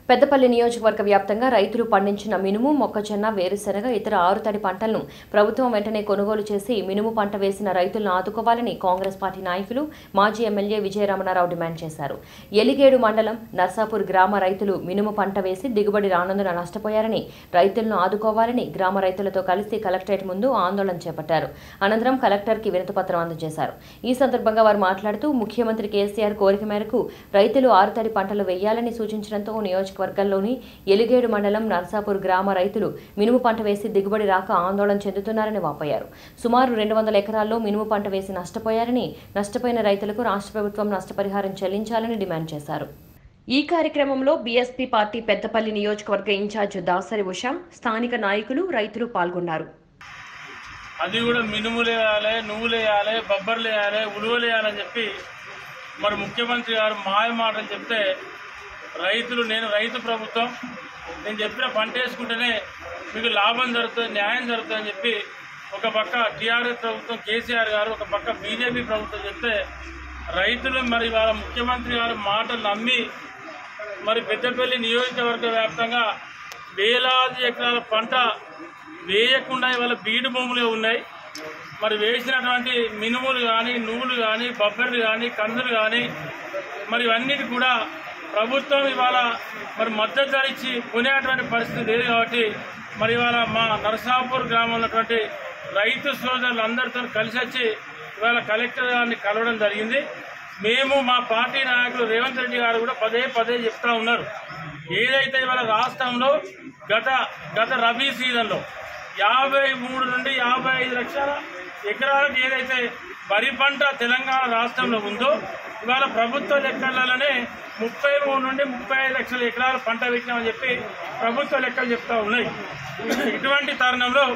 పెద్దపల్లి నియోజకవర్గ వ్యాప్తంగా రైతులు పండించిన మినుము మొక్కజొన్న వేరుశెనగ ఇతర ఆరుతడి పంటలను ప్రభుత్వం వెంటనే కొనుగోలు చేసి మినుము పంట వేసిన రైతులను ఆదుకోవాలని కాంగ్రెస్ పార్టీ నాయకులు మాజీ ఎమ్మెల్యే విజయరమణారావు డిమాండ్ చేశారు ఎలిగేడు మండలం నర్సాపూర్ గ్రామ రైతులు మినుము పంట వేసి దిగుబడి రానందున నష్టపోయారని రైతులను ఆదుకోవాలని గ్రామ రైతులతో కలిసి కలెక్టరేట్ ముందు ఆందోళన చేపట్టారు అనంతరం కలెక్టర్కి వినతిపత్రం అందజేశారు ఈ సందర్భంగా వారు మాట్లాడుతూ ముఖ్యమంత్రి కేసీఆర్ కోరిక మేరకు రైతులు ఆరుతడి పంటలు వేయాలని సూచించడంతో నియోజకవర్గంలోని ఎలిగేడు మండలం నర్సాపూర్ గ్రామ రైతులు మినుము పంట వేసి దిగుబడి రాక ఆందోళన చెందుతున్నారని వాపోయారు సుమారు రెండు వందల ఎకరాల్లో మినుము పంట వేసి నష్టపోయారని నష్టపోయిన రైతులకు రాష్ట్ర ప్రభుత్వం నష్టపరిహారం చెల్లించాలని డిమాండ్ చేశారు ఈ కార్యక్రమంలో బీఎస్పీ పార్టీ పెద్దపల్లి నియోజకవర్గ ఇన్ఛార్జ్ దాసరి ఉషా స్థానిక నాయకులు రైతులు పాల్గొన్నారు అది కూడా మినుములు వేయాలి నువ్వులు వేయాలి బొబ్బర్లు వేయాలి ఉలువలు వేయాలని చెప్పి మరి ముఖ్యమంత్రి గారు మాయ మాటలు చెప్తే రైతులు నేను రైతు ప్రభుత్వం నేను చెప్పిన పంట వేసుకుంటేనే మీకు లాభం జరుగుతుంది న్యాయం జరుగుతుంది అని చెప్పి ఒక పక్క టీఆర్ఎస్ ప్రభుత్వం కేసీఆర్ గారు ఒక పక్క బీజేపీ ప్రభుత్వం చెప్తే రైతులు మరి వాళ్ళ ముఖ్యమంత్రి గారు మాటలు నమ్మి మరి పెద్దపల్లి నియోజకవర్గ వ్యాప్తంగా వేలాది ఎకరాల పంట వేయకుండా ఇవాళ బీడు భూములు ఉన్నాయి మరి వేసినటువంటి మినుములు కానీ నువ్వులు కానీ బొబ్బర్లు కానీ కందులు కానీ మరి ఇవన్నిటి కూడా ప్రభుత్వం ఇవాళ మరి మద్దతు ధర ఇచ్చి కొనేటువంటి పరిస్థితి లేదు కాబట్టి మరి ఇవాళ మా నరసాపూర్ గ్రామంలో ఉన్నటువంటి రైతు సోదరులందరితో కలిసి వచ్చి ఇవాళ కలెక్టర్ గారిని కలవడం జరిగింది మేము మా పార్టీ నాయకులు రేవంత్ రెడ్డి గారు కూడా పదే పదే చెప్తా ఉన్నారు ఏదైతే ఇవాళ రాష్ట్రంలో గత గత రబీ సీజన్లో యాభై మూడు నుండి యాభై ఐదు లక్షల ఎకరాలకు ఏదైతే వరి పంట తెలంగాణ రాష్ట్రంలో ఉందో ఇవాళ ప్రభుత్వ లెక్కలలోనే ముప్పై మూడు నుండి ముప్పై ఐదు లక్షల ఎకరాలు పంట పెట్టినామని చెప్పి ప్రభుత్వ లెక్కలు చెప్తా ఉన్నాయి ఇటువంటి తరుణంలో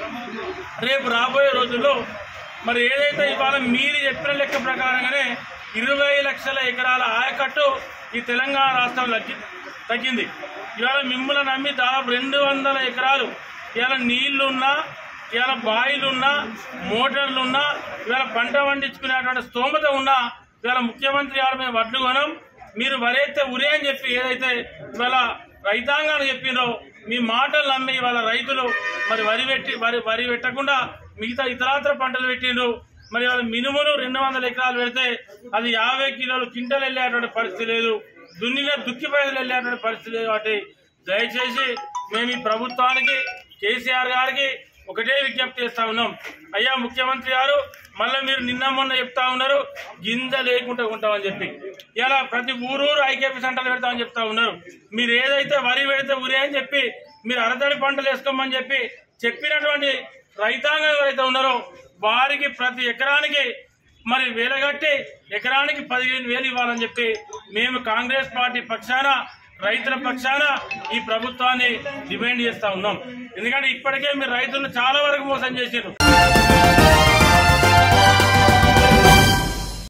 రేపు రాబోయే రోజుల్లో మరి ఏదైతే ఇవాళ మీరు చెప్పిన లెక్క ప్రకారంగానే ఇరవై లక్షల ఎకరాల ఆయకట్టు ఈ తెలంగాణ రాష్ట్రం తగ్గి తగ్గింది ఇవాళ మిమ్మల్ని నమ్మి దాదాపు రెండు వందల ఎకరాలు ఇవాళ నీళ్లున్నా ఇవాళ బాయిలున్నా మోటార్లున్నా ఇవాళ పంట పండించుకునేటువంటి స్తోమత ఉన్నా ఇవాళ ముఖ్యమంత్రి గారు మేము వడ్లు కొనం మీరు వరైతే ఉరే అని చెప్పి ఏదైతే ఇవాళ రైతాంగాన్ని చెప్పినో మీ మాటలు నమ్మి ఇవాళ రైతులు మరి వరి పెట్టి వరి వరి పెట్టకుండా మిగతా ఇతరాతర పంటలు పెట్టిండ్రు మరి వాళ్ళ మినుములు రెండు వందల ఎకరాలు పెడితే అది యాభై కిలోలు కింటలు వెళ్ళేటువంటి పరిస్థితి లేదు దున్నిన దుక్కి పైసలు వెళ్ళేటువంటి పరిస్థితి లేదు కాబట్టి దయచేసి మేము ఈ ప్రభుత్వానికి కేసీఆర్ గారికి ఒకటే విజ్ఞప్తి చేస్తా ఉన్నాం అయ్యా ముఖ్యమంత్రి గారు మళ్ళీ మీరు నిన్న మొన్న చెప్తా ఉన్నారు గింజ లేకుండా ఉంటామని చెప్పి ఇలా ప్రతి ఊరూరు ఐకేపీ సెంటర్లు పెడతామని చెప్తా ఉన్నారు మీరు ఏదైతే వరి పెడితే ఉరే అని చెప్పి మీరు అరతడి పంటలు వేసుకోమని చెప్పి చెప్పినటువంటి రైతాంగం ఎవరైతే ఉన్నారో వారికి ప్రతి ఎకరానికి మరి వేలగట్టి ఎకరానికి పదిహేను వేలు ఇవ్వాలని చెప్పి మేము కాంగ్రెస్ పార్టీ పక్షాన రైతుల పక్షాన ఈ ప్రభుత్వాన్ని డిమాండ్ చేస్తా ఉన్నాం ఎందుకంటే ఇప్పటికే మీరు రైతులను చాలా వరకు మోసం చేసారు